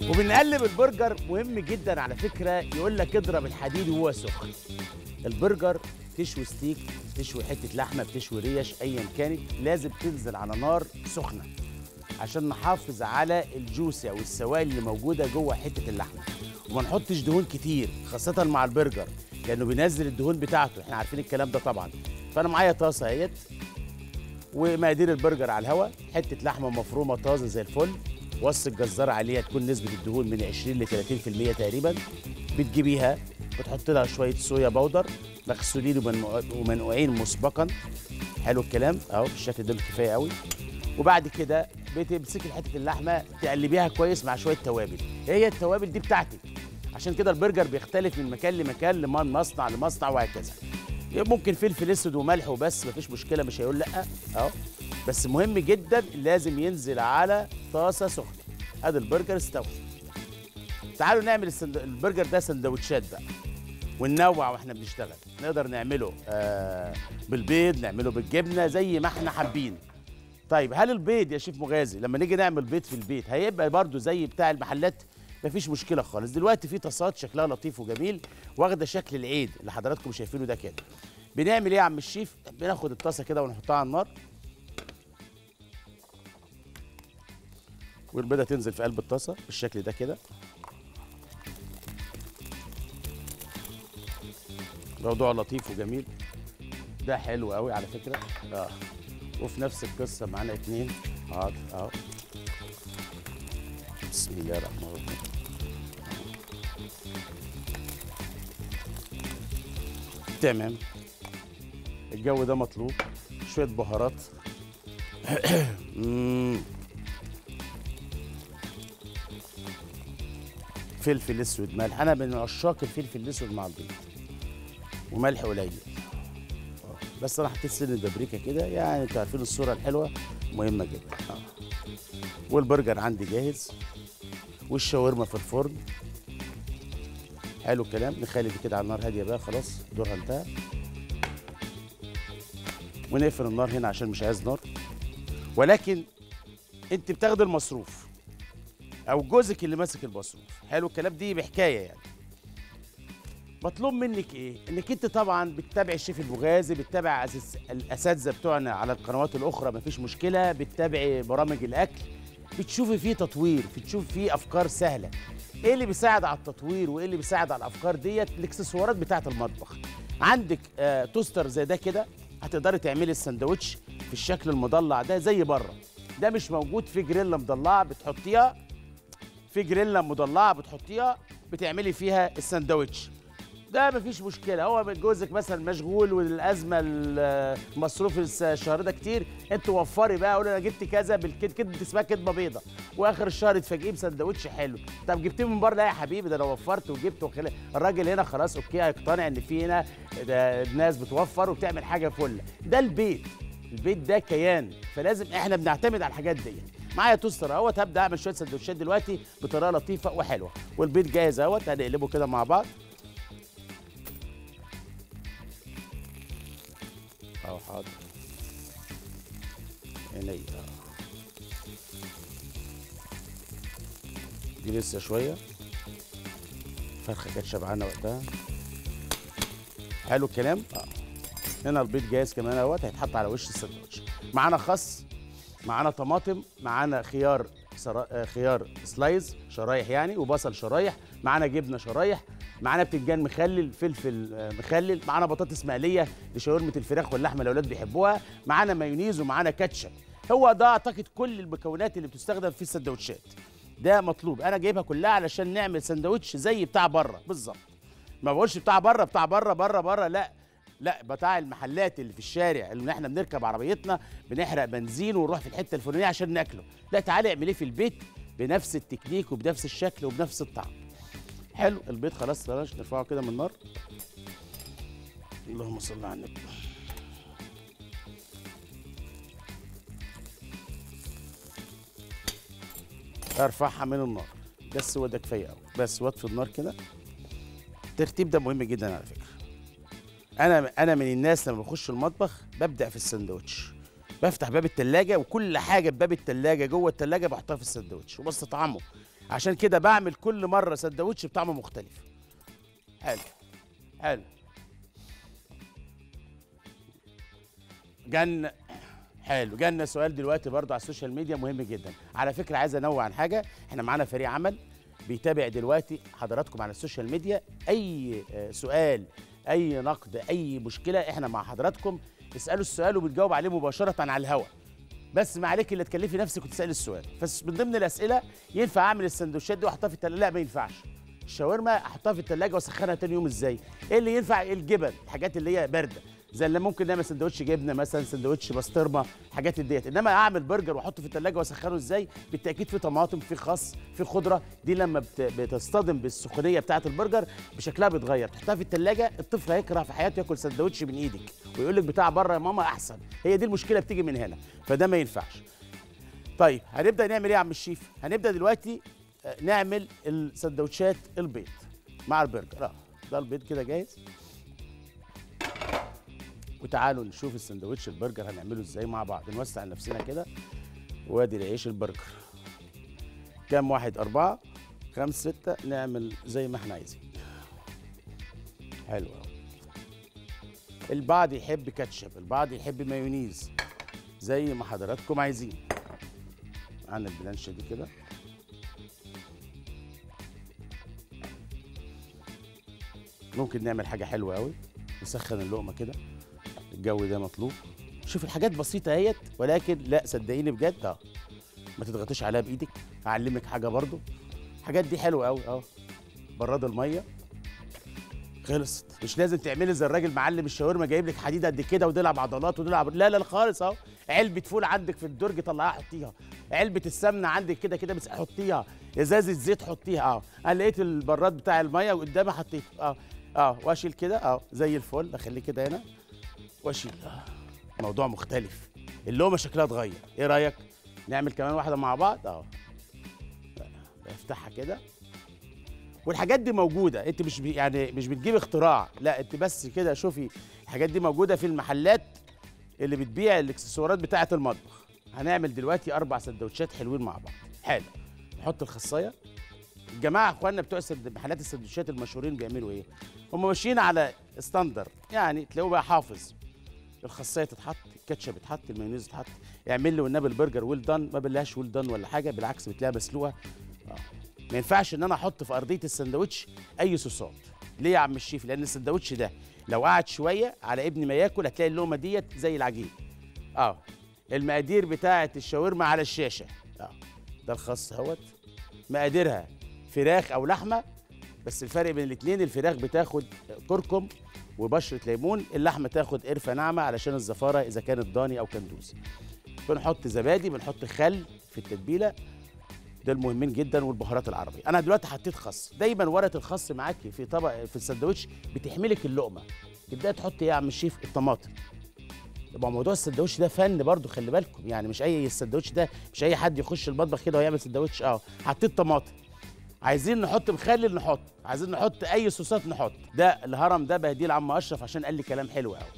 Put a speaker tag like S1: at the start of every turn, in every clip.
S1: وبنقلب البرجر مهم جدا على فكره يقول لك اضرب الحديد وهو سخن البرجر تشوي ستيك تشوي حته لحمه بتشوي ريش ايا كانت لازم تنزل على نار سخنه عشان نحافظ على الجوسه والسوائل اللي موجوده جوه حته اللحمه وما نحطش دهون كتير خاصه مع البرجر لانه بينزل الدهون بتاعته احنا عارفين الكلام ده طبعا فانا معايا طاسه اهيت ومقادير البرجر على الهواء حته لحمه مفرومه طازه زي الفل وص الجزار عليها تكون نسبه الدهون من 20 ل 30% تقريبا بتجيبيها بتحط لها شويه صويا بودر مغسولين ومنقوع- ومنقوعين مسبقا حلو الكلام اهو بالشكل ده كفايه قوي وبعد كده بتمسكي حته اللحمه تقلبيها كويس مع شويه توابل هي التوابل دي بتاعتك عشان كده البرجر بيختلف من مكان لمكان لمن مصنع لمصنع وهكذا ممكن فلفل اسود وملح وبس مفيش مشكله مش هيقول لا اهو بس مهم جدا لازم ينزل على طاسه سخنه ادي البرجر استوى تعالوا نعمل السند... البرجر ده سندوتشات بقى وننوع واحنا بنشتغل نقدر نعمله آه بالبيض نعمله بالجبنه زي ما احنا حابين طيب هل البيض يا شيف مغازي لما نيجي نعمل بيض في البيت هيبقى برضو زي بتاع المحلات مفيش مشكله خالص دلوقتي في طاسات شكلها لطيف وجميل واخده شكل العيد اللي حضراتكم شايفينه ده كده بنعمل ايه يا عم الشيف بناخد الطاسه كده ونحطها على النار والبيضه تنزل في قلب الطاسه بالشكل ده كده موضوع لطيف وجميل ده حلو قوي على فكره اه وفي نفس القصه معانا اتنين حاضر اهو بسم الله الرحمن الرحيم تمام الجو ده مطلوب شويه بهارات مم. فلفل اسود ملح انا من عشاق الفلفل الاسود مع البيض وملح قليل آه. بس انا حطيت سن البابريكا كده يعني انتوا عارفين الصوره الحلوه مهمه جدا آه. والبرجر عندي جاهز والشاورما في الفرن حلو الكلام نخلي دي كده على النار هاديه بقى خلاص دورها انتهى ونقفل النار هنا عشان مش عايز نار ولكن انت بتاخد المصروف او جوزك اللي ماسك المصروف حلو الكلام دي بحكايه يعني مطلوب منك ايه انك انت طبعا بتتابع الشيف المغازي بتتابع أساس الاساتذه بتوعنا على القنوات الاخرى مفيش مشكله بتتابعي برامج الاكل بتشوفي فيه تطوير بتشوفي فيه افكار سهله ايه اللي بيساعد على التطوير وايه اللي بيساعد على الافكار ديت الاكسسوارات بتاعه المطبخ عندك آه توستر زي ده كده هتقدري تعملي السندوتش في الشكل المضلع ده زي بره ده مش موجود في جريلا مضلعه بتحطيها في جريلا مضلعه بتحطيها بتعملي فيها السندوتش ده مفيش مشكله هو جوزك مثلا مشغول والازمه المصروف الشهر ده كتير انت وفري بقى قولي انا جبت كذا بالكد كده اسمها كدبه بيضه واخر الشهر تفاجئيه بسندوتش حلو طب جبتيه من بره لا يا حبيبي ده انا وفرت وجبت وخلق الراجل هنا خلاص اوكي هيقتنع ان في هنا ده الناس بتوفر وبتعمل حاجه فله ده البيت البيت ده كيان فلازم احنا بنعتمد على الحاجات دي معايا توستر اهوت هبدا اعمل شويه سندوتشات دلوقتي بطريقه لطيفه وحلوه والبيض جاهز اهوت هنقلبه كده مع بعض اهو حاضر عينيا دي لسه شويه فرخه كانت شبعانه وقتها حلو الكلام اه هنا البيض جاهز كمان اهوت هيتحط على وش السندوتش معانا خس معانا طماطم معانا خيار سرا... آه، خيار سلايز شرايح يعني وبصل شرايح معانا جبنه شرايح معانا بتنجان مخلل فلفل آه، مخلل معانا بطاطس مقليه لشاورمه الفراخ واللحمه الاولاد بيحبوها معانا مايونيز ومعانا كاتشب هو ده اعتقد كل المكونات اللي بتستخدم في السندوتشات ده مطلوب انا جايبها كلها علشان نعمل سندوتش زي بتاع بره بالظبط ما بقولش بتاع بره بتاع بره بره بره لا لا بتاع المحلات اللي في الشارع اللي احنا بنركب عربيتنا بنحرق بنزين ونروح في الحته الفلانيه عشان ناكله لا تعالى اعمليه في البيت بنفس التكنيك وبنفس الشكل وبنفس الطعم حلو البيض خلاص بلاش نرفعه كده من النار اللهم صل على النبي ارفعها من النار بس هو ده كفايه قوي بس واطفي النار كده الترتيب ده مهم جدا على فكره انا انا من الناس لما بخش المطبخ ببدا في السندوتش بفتح باب التلاجة وكل حاجه بباب التلاجة جوه التلاجة بحطها في السندوتش وبستطعمه عشان كده بعمل كل مره سندوتش بطعم مختلف حلو حلو جن حلو جالنا سؤال دلوقتي برضه على السوشيال ميديا مهم جدا على فكره عايز انوع عن حاجه احنا معانا فريق عمل بيتابع دلوقتي حضراتكم على السوشيال ميديا اي آه، سؤال اي نقد اي مشكله احنا مع حضراتكم اسالوا السؤال وبتجاوب عليه مباشره على الهواء بس ما عليك الا تكلفي نفسك وتسالي السؤال بس من ضمن الاسئله ينفع اعمل السندوتشات دي واحطها في التلاجه لا ما ينفعش الشاورما احطها في التلاجه واسخنها تاني يوم ازاي ايه اللي ينفع الجبن الحاجات اللي هي بارده زي اللي ممكن نعمل سندوتش جبنه مثلا سندوتش بسطرمه حاجات ديت انما اعمل برجر واحطه في التلاجه واسخنه ازاي بالتاكيد في طماطم في خس في خضره دي لما بت- بتصطدم بالسخونيه بتاعه البرجر بشكلها بيتغير تحطها في التلاجه الطفل هيكره في حياته ياكل سندوتش من ايدك ويقول لك بتاع بره يا ماما احسن هي دي المشكله بتيجي من هنا فده ما ينفعش طيب هنبدا نعمل ايه يا عم الشيف هنبدا دلوقتي آه، نعمل السندوتشات البيض مع البرجر اه ده البيض كده جاهز وتعالوا نشوف السندوتش البرجر هنعمله ازاي مع بعض نوسع نفسنا كده وادي العيش البرجر كام واحد أربعة خمسة ستة نعمل زي ما احنا عايزين حلو أوي. البعض يحب كاتشب البعض يحب مايونيز زي ما حضراتكم عايزين معانا البلانشة دي كده ممكن نعمل حاجة حلوة قوي نسخن اللقمة كده الجو ده مطلوب شوف الحاجات بسيطة اهيت ولكن لا صدقيني بجد اه ما تضغطيش عليها بايدك هعلمك حاجة برضو الحاجات دي حلوة قوي اه براد المية خلصت مش لازم تعملي زي الراجل معلم الشاورما جايب لك حديد قد كده ونلعب عضلات ونلعب لا لا لا خالص اهو علبة فول عندك في الدرج طلعيها حطيها علبة السمنة عندك كده كده بس حطيها ازازة زيت حطيها اه انا لقيت البراد بتاع المية قدامي حطيته اه اه واشيل كده اه زي الفل اخليه كده هنا واشيل آه. موضوع مختلف اللقمة شكلها اتغير ايه رأيك نعمل كمان واحدة مع بعض اه افتحها كده والحاجات دي موجوده انت مش بي يعني مش بتجيب اختراع لا انت بس كده شوفي الحاجات دي موجوده في المحلات اللي بتبيع الاكسسوارات بتاعه المطبخ هنعمل دلوقتي اربع سندوتشات حلوين مع بعض حلو نحط الخصايه الجماعه اخواننا بتوع السد- محلات السندوتشات المشهورين بيعملوا ايه هم ماشيين على ستاندر يعني تلاقوه بقى حافظ الخاصيه تتحط الكاتشب يتحط المايونيز يتحط اعمل لي والنبي البرجر ويل دان ما بلاش ويل دان ولا حاجه بالعكس بتلاقيها مسلوقه آه. ما ينفعش ان انا احط في ارضيه السندوتش اي صوصات ليه يا عم الشيف لان السندوتش ده لو قعد شويه على ابن ما ياكل هتلاقي اللقمه ديت زي العجين اه المقادير بتاعه الشاورما على الشاشه اه ده الخاص اهوت مقاديرها فراخ او لحمه بس الفرق بين الاثنين الفراخ بتاخد كركم وبشره ليمون اللحمه تاخد قرفه ناعمه علشان الزفاره اذا كانت ضاني او كندوز بنحط زبادي بنحط خل في التتبيله ده المهمين جدا والبهارات العربيه انا دلوقتي حطيت خس دايما ورقه الخس معاكي في طبق في السندوتش بتحملك اللقمه تبداي تحطي ايه يا عم الشيف الطماطم يبقى موضوع السندوتش ده فن برضو خلي بالكم يعني مش اي السندوتش ده مش اي حد يخش المطبخ كده ويعمل سندوتش اه حطيت طماطم عايزين نحط مخلل نحط عايزين نحط اي صوصات نحط ده الهرم ده بهديه لعم اشرف عشان قال لي كلام حلو قوي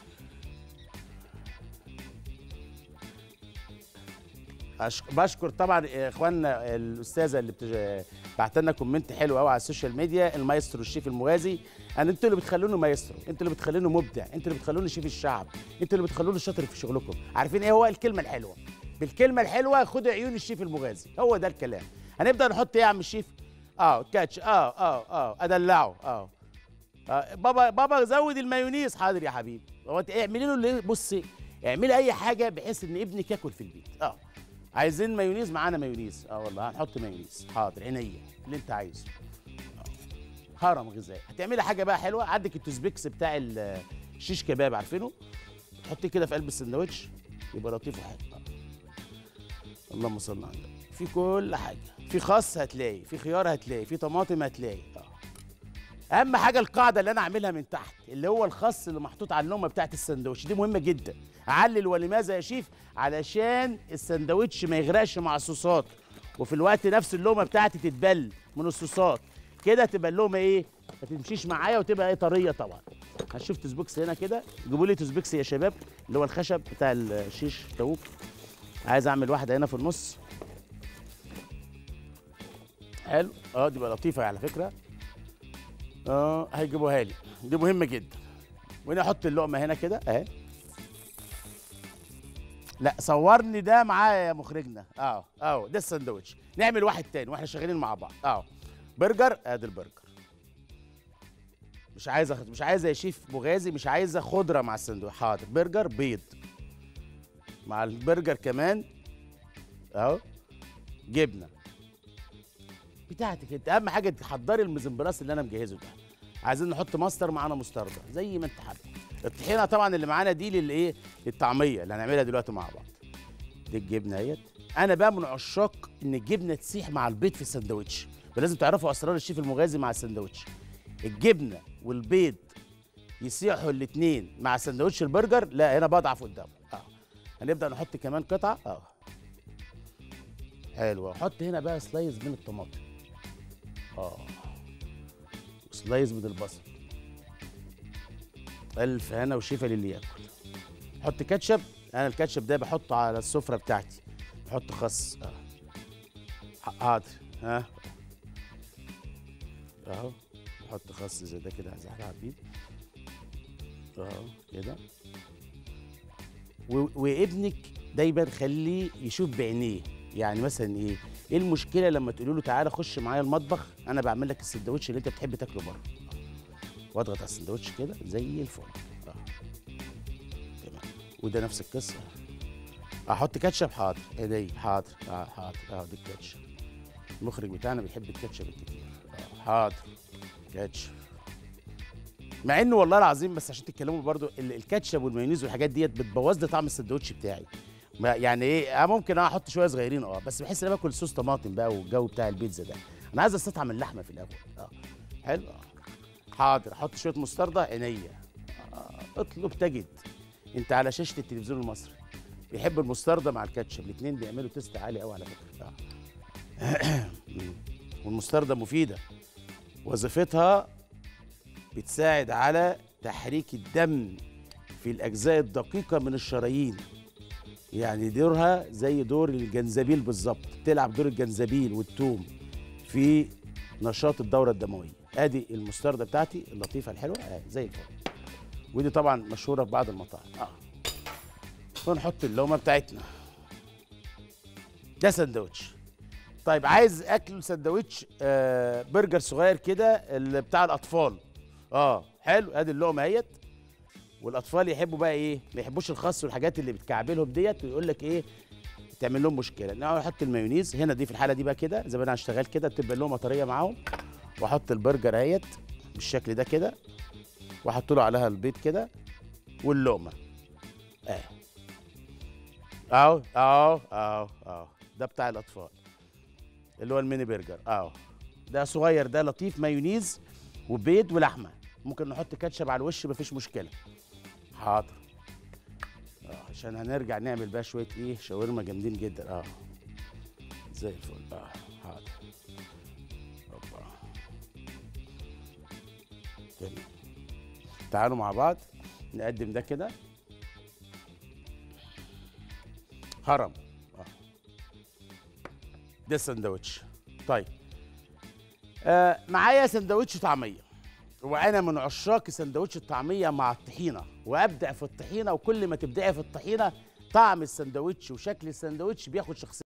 S1: أشك- بشكر طبعا اخواننا الاستاذه اللي بتج... بعت لنا كومنت حلو قوي على السوشيال ميديا المايسترو الشيف المغازي انا انتوا اللي بتخلوني مايسترو انتوا اللي بتخلوني مبدع انتوا اللي بتخلوني شيف الشعب انتوا اللي بتخلوني شاطر في شغلكم عارفين ايه هو الكلمه الحلوه بالكلمه الحلوه خدوا عيون الشيف المغازي هو ده الكلام هنبدا نحط ايه يا عم الشيف اه كاتش اه اه اه ادلعه اه آه، بابا بابا زود المايونيز حاضر يا حبيبي هو انت اعملي له اللي بصي اعملي اي حاجه بحيث ان ابنك ياكل في البيت اه عايزين مايونيز معانا مايونيز اه والله هنحط مايونيز حاضر عينيا اللي انت عايزه آه. هرم غذائي هتعملي حاجه بقى حلوه عندك التوزبيكس بتاع ال- الشيش كباب عارفينه تحطيه كده في قلب السندوتش يبقى لطيف وحلو آه. اللهم صل على النبي في كل حاجه في خس هتلاقي في خيار هتلاقي في طماطم هتلاقي اه اهم حاجه القاعده اللي انا اعملها من تحت اللي هو الخس اللي محطوط على اللقمه بتاعت السندوتش دي مهمه جدا علل ولماذا يا شيف علشان السندوتش ما يغرقش مع الصوصات وفي الوقت نفس اللقمه بتاعتي تتبل من الصوصات كده تبقى اللقمه ايه ما تمشيش معايا وتبقى ايه طريه طبعا هنشوف تسبوكس هنا كده جيبوا لي تسبوكس يا شباب اللي هو الخشب بتاع الشيش تاوك عايز اعمل واحده هنا في النص حلو اه دي بقى لطيفه على فكره اه هيجيبوها لي دي مهمه جدا وهنا احط اللقمه هنا كده اهي لا صورني ده معايا يا مخرجنا اه اه ده الساندوتش نعمل واحد تاني واحنا شغالين مع بعض اه برجر ادي البرجر مش عايزه مش عايزه يا شيف مغازي مش عايزه خضره مع الساندوتش حاضر برجر بيض مع البرجر كمان اهو جبنه بتاعتك انت اهم حاجه تحضري المزمبراس اللي انا مجهزه ده عايزين نحط ماستر معانا مستردة زي ما انت حابب الطحينه طبعا اللي معانا دي للايه للطعميه اللي هنعملها دلوقتي مع بعض دي الجبنه اهيت انا بقى من عشاق ان الجبنه تسيح مع البيض في الساندوتش فلازم تعرفوا اسرار الشيف المغازي مع الساندوتش الجبنه والبيض يسيحوا الاثنين مع سندوتش البرجر لا هنا بضعف قدامه اه هنبدا نحط كمان قطعه اه حلو احط هنا بقى سلايز من الطماطم اه سلايز من البصل الف هنا وشفا للي ياكل حط كاتشب انا الكاتشب ده بحطه على السفره بتاعتي بحط خس اه ح- حاضر ها اهو نحط خس زي ده كده هزحلقها بيه اهو كده و- وابنك دايما خليه يشوف بعينيه يعني مثلا ايه ايه المشكله لما تقولوا له تعالى خش معايا المطبخ انا بعمل لك السندوتش اللي انت بتحب تاكله بره واضغط على السندوتش كده زي الفل اه تمام وده نفس القصه احط كاتشب حاضر ايدي حاضر اه حاضر اه دي الكاتشب المخرج بتاعنا بيحب الكاتشب الكتير اه حاضر كاتشب مع انه والله العظيم بس عشان تتكلموا برضو ال- الكاتشب والمايونيز والحاجات ديت بتبوظ لي طعم السندوتش بتاعي ما يعني ايه آه ممكن اه احط شويه صغيرين اه بس بحس ان انا باكل صوص طماطم بقى والجو بتاع البيتزا ده انا عايز استطعم اللحمه في الاول اه حلو آه. حاضر احط شويه مستردة عينيا آه. اطلب تجد انت على شاشه التلفزيون المصري بيحب المستردة مع الكاتشب الاثنين بيعملوا تيست عالي قوي على فكره اه مم. والمستردة مفيده وظيفتها بتساعد على تحريك الدم في الأجزاء الدقيقة من الشرايين يعني دورها زي دور الجنزبيل بالظبط تلعب دور الجنزبيل والثوم في نشاط الدورة الدموية ادي المستردة بتاعتي اللطيفة الحلوة آه زي الفل ودي طبعا مشهورة في بعض المطاعم اه ونحط اللومة بتاعتنا ده سندوتش طيب عايز اكل سندوتش آه برجر صغير كده اللي بتاع الاطفال اه حلو ادي اللقمه اهيت والاطفال يحبوا بقى ايه ما يحبوش الخس والحاجات اللي بتكعبلهم ديت ويقول لك ايه تعمل لهم مشكله نقعد احط المايونيز هنا دي في الحاله دي بقى كده زي ما انا هشتغل كده بتبقى اللقمه طريه معاهم واحط البرجر اهيت بالشكل ده كده واحط له عليها البيض كده واللقمه اه اهو اهو اهو اهو ده بتاع الاطفال اللي هو الميني برجر اهو ده صغير ده لطيف مايونيز وبيض ولحمه ممكن نحط كاتشب على الوش مفيش مشكله حاضر اه عشان هنرجع نعمل بقى شويه ايه شاورما جامدين جدا اه زي الفل اه حاضر اوبا تمام تعالوا مع بعض نقدم ده كده هرم اه ده السندوتش طيب آه معايا سندوتش طعميه وانا من عشاق سندوتش الطعميه مع الطحينه وابدع في الطحينه وكل ما تبدعي في الطحينه طعم السندوتش وشكل السندوتش بياخد شخصيه